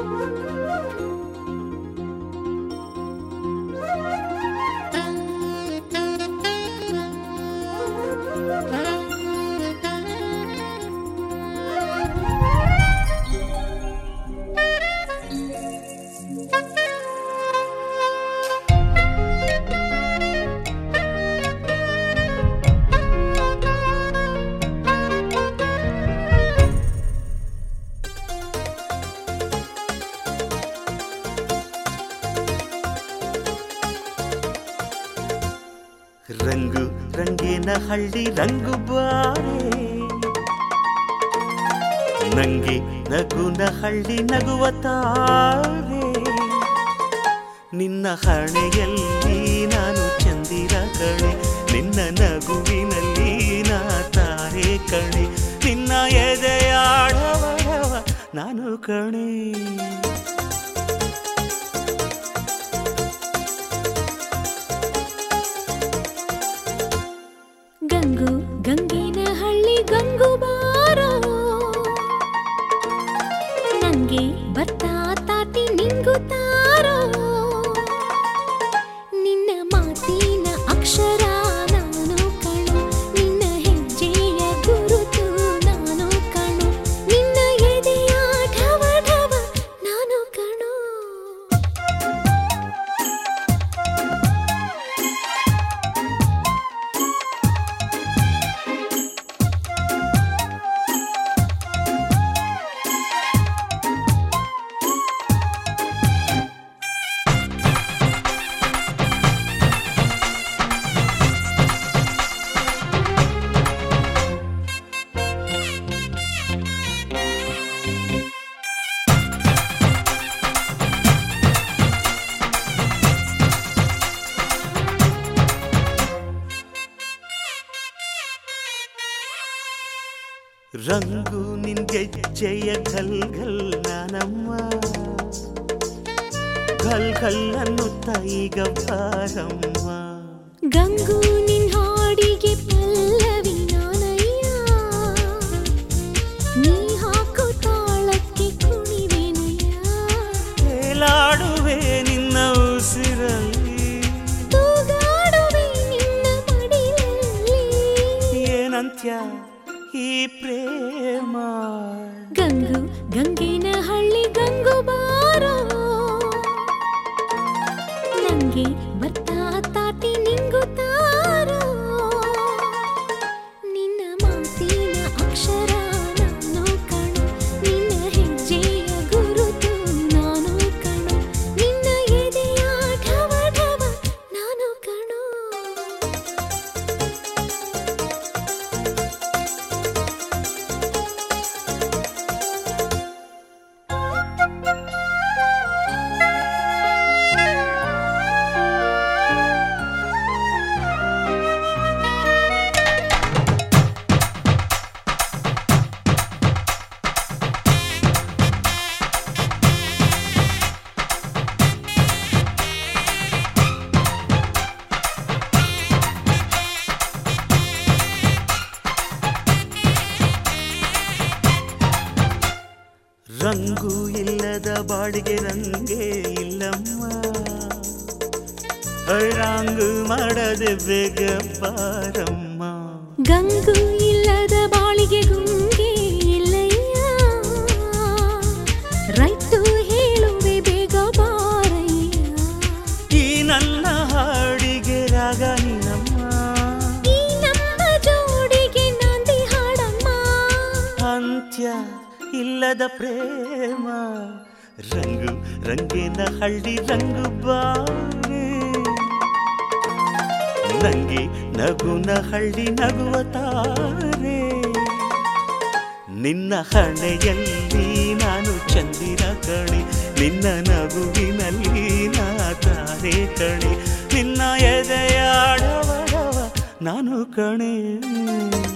ರಂಗು ರಂಗಿನ ಹಳ್ಳಿ ರಂಗು ಬಾರೆ ನಂಗೆ ನಗುನ ಹಳ್ಳಿ ನಗುವ ತಾರೆ ನಿನ್ನ ಹಣೆಯಲ್ಲಿ ನಾನು ಚಂದಿರ ಕಣೆ ನಿನ್ನ ನಗುವಿನಲ್ಲಿ ನಾ ತಾರೆ ಕಣೆ ನಿನ್ನ ಎದೆಯಾಡವಡವ ನಾನು ಕಣೆ ಗಂಗು ಗಂಗಿನ ಹಳ್ಳಿ ಗಂಗು ಬಾರೋ ನಂಗೆ ಬರ್ತಾ ತಾತಿ ನಿಂಗು ತಾರೋ ನಿನ್ನ ಮಾತಿನ ಅಕ್ಷರ ನಾನು ಕಣು ನಿನ್ನ ಹೆಜ್ಜೆಯ ಗುರುತು ನಾನು ಕಣು ನಿನ್ನ ಎದೆಯ ಢವ ಢವ ನಾನು ಕಣು ರಂಗು ನಿನ್ಗೆಜ್ಜೆಯ ಘಲ್ ಘಲ್ ನಾನಮ್ಮ ಘಲ್ ಘಲ್ ಅನ್ನುತ್ತ ಈಗ ಬಾರಮ್ಮ ಗಂಗು ನಿನ್ ಹಾಡಿಗೆ ಪಲ್ಲವಿ ನಾನಯ್ಯ ನೀ ಹಾಕೋ ತಾಳಕ್ಕೆ ಕುಣಿವೆನಯ್ಯ ತೇಲಾಡುವೆ ನಿನ್ನ ಉಸಿರಲ್ಲಿ ತೂಗಾಡುವೆ ನಿನ್ನ ಮಡಿಲಲ್ಲಿ ಏನಂತ್ಯ ಈ ಪ್ರೇಮ ಗಂಗು ಗಂಗಿನ ಹಳ್ಳಿ ಗಂಗು ಬಾರೋ ನಂಗೆ ಬರ್ತಾ ತಾತಿ ನಿಂಗು ತಾರೋ ನಿನ್ನ ಮಾತಿನ ಅಕ್ಷರ ನಾನು ಕಣು ನಿನ್ನ ಹೆಜ್ಜೆಯ ಗುರುತು ನಾನು ಕಣು ನಿನ್ನ ಎದೆಯ ಢವ ಢವ ನಾನು ಕಣು ರಂಗು ಇಲ್ಲದ ಬಾಡಿಗೆ ರಂಗೆ ಇಲ್ಲಮ್ಮ ರಾಂಗು ಮಾಡದೆ ಬೇಗ ಬಾರಮ್ಮ ಗಂಗು ಇಲ್ಲದ ಬಾಳಿಗೆ ಗುಂಗೆ ಇಲ್ಲಯ್ಯ ರೈತು ಹೇಳುವೆ ಬೇಗ ಬಾರಯ್ಯ ಈ ನನ್ನ ಹಾಡಿಗೆ ರಾಗ ನೀನಮ್ಮ ಈ ನಮ್ಮ ಜೋಡಿಗೆ ನಾಂದಿ ಹಾಡಮ್ಮ ಅಂತ್ಯ ಇಲ್ಲದ ಪ್ರೇಮ ರಂಗು ರಂಗಿನ ಹಳ್ಳಿ ರಂಗು ಬಾರೆ ನಂಗೆ ನಗುನ ಹಳ್ಳಿ ನಗುವ ತಾರೆ ನಿನ್ನ ಹಣೆಯಲ್ಲಿ ನಾನು ಚಂದಿರ ಕಣೆ ನಿನ್ನ ನಗುವಿನಲ್ಲಿ ನಾ ತಾರೆ ಕಣೆ ನಿನ್ನ ಎದೆಯಾಡವಡವ ನಾನು ಕಣೆ